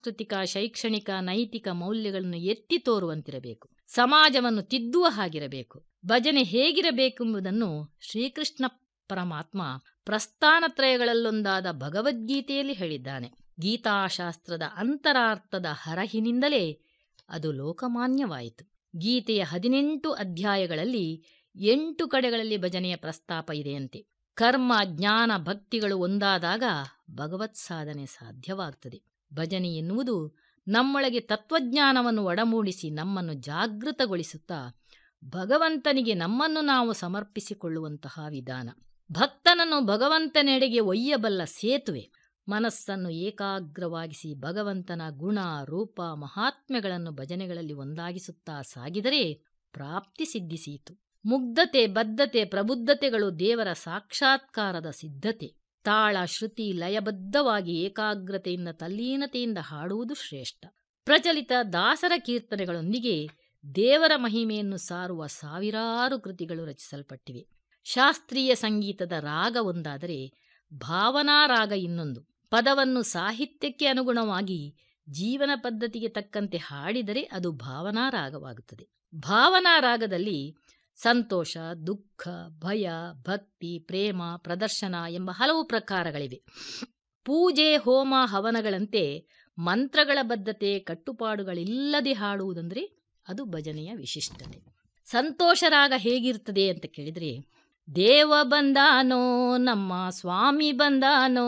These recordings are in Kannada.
ಸಾಂಸ್ಕೃತಿಕ ಶೈಕ್ಷಣಿಕ ನೈತಿಕ ಮೌಲ್ಯಗಳನ್ನು ಎತ್ತಿ ತೋರುವಂತಿರಬೇಕು ಸಮಾಜವನ್ನು ತಿದ್ದುವ ಹಾಗಿರಬೇಕು ಭಜನೆ ಹೇಗಿರಬೇಕೆಂಬುದನ್ನು ಶ್ರೀಕೃಷ್ಣ ಪರಮಾತ್ಮ ಪ್ರಸ್ಥಾನತ್ರಯಗಳಲ್ಲೊಂದಾದ ಭಗವದ್ಗೀತೆಯಲ್ಲಿ ಹೇಳಿದ್ದಾನೆ ಗೀತಾಶಾಸ್ತ್ರದ ಅಂತರಾರ್ಥದ ಹರಹಿನಿಂದಲೇ ಅದು ಲೋಕಮಾನ್ಯವಾಯಿತು ಗೀತೆಯ ಹದಿನೆಂಟು ಅಧ್ಯಾಯಗಳಲ್ಲಿ ಎಂಟು ಕಡೆಗಳಲ್ಲಿ ಭಜನೆಯ ಪ್ರಸ್ತಾಪ ಇದೆಯಂತೆ ಕರ್ಮ ಜ್ಞಾನ ಭಕ್ತಿಗಳು ಒಂದಾದಾಗ ಭಗವತ್ ಸಾಧನೆ ಸಾಧ್ಯವಾಗ್ತದೆ ಭಜನೆ ಎನ್ನುವುದು ನಮ್ಮೊಳಗೆ ತತ್ವಜ್ಞಾನವನ್ನು ಒಡಮೂಡಿಸಿ ನಮ್ಮನ್ನು ಜಾಗೃತಗೊಳಿಸುತ್ತಾ ಭಗವಂತನಿಗೆ ನಮ್ಮನ್ನು ನಾವು ಸಮರ್ಪಿಸಿಕೊಳ್ಳುವಂತಹ ವಿಧಾನ ಭಕ್ತನನ್ನು ಭಗವಂತನೆಡೆಗೆ ಒಯ್ಯಬಲ್ಲ ಸೇತುವೆ ಮನಸ್ಸನ್ನು ಏಕಾಗ್ರವಾಗಿಸಿ ಭಗವಂತನ ಗುಣ ರೂಪ ಮಹಾತ್ಮ್ಯಗಳನ್ನು ಭಜನೆಗಳಲ್ಲಿ ಒಂದಾಗಿಸುತ್ತಾ ಸಾಗಿದರೆ ಪ್ರಾಪ್ತಿ ಸಿದ್ಧಿಸಿತು ಮುಗ್ಧತೆ ಬದ್ಧತೆ ಪ್ರಬುದ್ಧತೆಗಳು ದೇವರ ಸಾಕ್ಷಾತ್ಕಾರದ ಸಿದ್ಧತೆ ತಾಳ ಶ್ರುತಿ ಲಯಬದ್ಧವಾಗಿ ಏಕಾಗ್ರತೆಯಿಂದ ತಲ್ಲೀನತೆಯಿಂದ ಹಾಡುವುದು ಶ್ರೇಷ್ಠ ಪ್ರಚಲಿತ ದಾಸರ ಕೀರ್ತನೆಗಳೊಂದಿಗೆ ದೇವರ ಮಹಿಮೆಯನ್ನು ಸಾರುವ ಸಾವಿರಾರು ಕೃತಿಗಳು ರಚಿಸಲ್ಪಟ್ಟಿವೆ ಶಾಸ್ತ್ರೀಯ ಸಂಗೀತದ ರಾಗ ಒಂದಾದರೆ ಭಾವನಾ ರಾಗ ಇನ್ನೊಂದು ಪದವನ್ನು ಸಾಹಿತ್ಯಕ್ಕೆ ಅನುಗುಣವಾಗಿ ಜೀವನ ಪದ್ಧತಿಗೆ ತಕ್ಕಂತೆ ಹಾಡಿದರೆ ಅದು ಭಾವನಾ ರಾಗವಾಗುತ್ತದೆ ಭಾವನಾ ರಾಗದಲ್ಲಿ ಸಂತೋಷ ದುಃಖ ಭಯ ಭಕ್ತಿ ಪ್ರೇಮ ಪ್ರದರ್ಶನ ಎಂಬ ಹಲವು ಪ್ರಕಾರಗಳಿವೆ ಪೂಜೆ ಹೋಮ ಹವನಗಳಂತೆ ಮಂತ್ರಗಳ ಬದ್ಧತೆ ಕಟ್ಟುಪಾಡುಗಳಿಲ್ಲದೆ ಹಾಡುವುದಂದರೆ ಅದು ಭಜನೆಯ ವಿಶಿಷ್ಟತೆ ಸಂತೋಷ ರಾಗ ಹೇಗಿರ್ತದೆ ಅಂತ ಕೇಳಿದರೆ ದೇವ ಬಂದಾನೋ ನಮ್ಮ ಸ್ವಾಮಿ ಬಂದಾನೋ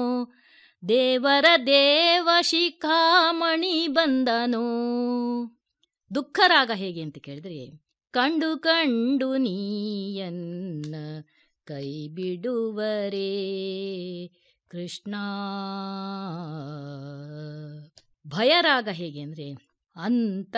ದೇವರ ದೇವ ಶಿಖಾಮಣಿ ಬಂದನೋ ದುಃಖ ರಾಗ ಹೇಗೆ ಅಂತ ಕೇಳಿದರೆ ಕಂಡು ಕಂಡು ನೀಯನ್ನ ಕೈ ಬಿಡುವರೇ ಕೃಷ್ಣ ಭಯರಾಗ ಹೇಗೆ ಅಂದರೆ ಅಂತ